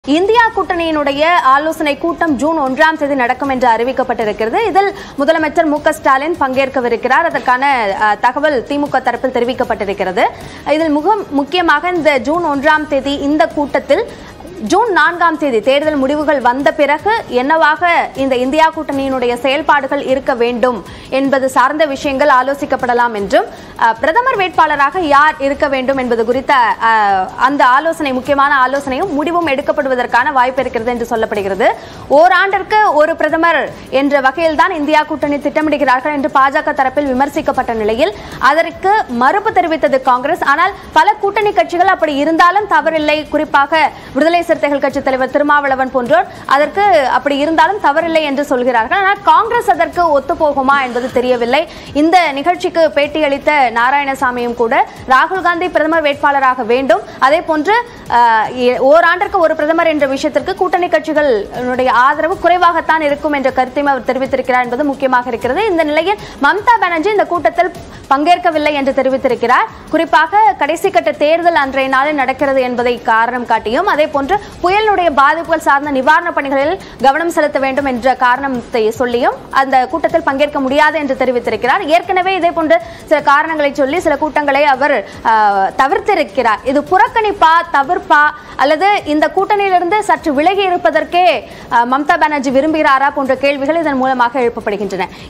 India கூட்டணியினுடைய ஆலோசனை கூட்டம் June ஒன்றாம் தேதி நடக்கும் என்று அறிவிக்கப்பட்டிருக்கிறது இதில் முதலமைச்சர் மு க ஸ்டாலின் பங்கேற்கவிருக்கிறார் அதற்கான அஹ், தகவல் திமுக தரப்பில் தெரிவிக்கப்பட்டிருக்கிறது இதில் முக முக்கியமாக இந்த ஜூன் ஒன்றாம் தேதி இந்த கூட்டத்தில் ஜூன் நான்காம் தேதி தேர்தல் முடிவுகள் வந்த பிறகு என்னவாக இந்த இந்தியா கூட்டணியினுடைய செயல்பாடுகள் இருக்க வேண்டும் என்பது சார்ந்த விஷயங்கள் ஆலோசிக்கப்படலாம் என்றும் அஹ், பிரதமர் வேட்பாளராக யார் இருக்க வேண்டும் என்பது குறித்த அஹ், அந்த ஆலோசனை முக்கியமான ஆலோசனையும் முடிவும் எடுக்கப்படுவதற்கான வாய்ப்பு இருக்கிறது என்று சொல்லப்படுகிறது ஓராண்டிற்கு ஒரு பிரதமர் என்ற வகையில் தான் இந்தியா கூட்டணி திட்டமிடுகிறார்கள் என்று பாஜக தரப்பில் விமர்சிக்கப்பட்ட நிலையில் அதற்கு மறுப்பு தெரிவித்தது காங்கிரஸ் ஆனால் பல கூட்டணி கட்சிகள் அப்படி இருந்தாலும் தவறில்லை குறிப்பாக விடுதலை சிறுத்தைகள் கட்சி தலைவர் திருமாவளவன் போன்றோர் அதற்கு அப்படி இருந்தாலும் தவறில்லை என்று சொல்கிறார்கள் ஆனால் காங்கிரஸ் அதற்கு ஒத்துப்போகுமா என்பது தெரியவில்லை இந்த நிகழ்ச்சிக்கு பேட்டியளித்த நாராயணசாமியும் கூட ராகுல் காந்தி பிரதமர் வேட்பாளராக வேண்டும் அதே போன்று அஹ், இ- ஓராண்டிற்கு ஒரு பிரதமர் என்ற விஷயத்திற்கு கூட்டணி கட்சிகளுடைய ஆதரவு குறைவாகத்தான் இருக்கும் என்ற கருத்தையும் அவர் தெரிவித்திருக்கிறார் என்பது முக்கியமாக இருக்கிறது இந்த நிலையில் மம்தா பானர்ஜி இந்த கூட்டத்தில் பங்கேற்கவில்லை என்று தெரிவித்திருக்கிறார் குறிப்பாக கடைசி கட்ட தேர்தல் அன்றைய நாளில் நடக்கிறது என்பதை காரணம் காட்டியும் அதே போன்று புயலினுடைய பாதிப்புகள் சார்ந்த நிவாரணப் பணிகளில் கவனம் செலுத்த வேண்டும் என்ற காரணத்தை சொல்லியும் அந்த கூட்டத்தில் பங்கேற்க முடியாது என்று தெரிவித்திருக்கிறார் ஏற்கனவே இதே போன்ற சில காரணங்களை சொல்லி சில கூட்டங்களை அவர் ஆஹ், தவிர்த்திருக்கிறார் இது புறக்கணிப்பா தவிர்ப்பா அல்லது இந்த கூட்டணியிலிருந்து சற்று விலகி இருப்பதற்கே ஆஹ், மம்தா பானர்ஜி விரும்புகிறாரா போன்ற கேள்விகள் இதன் மூலமாக எழுப்பப்படுகின்றன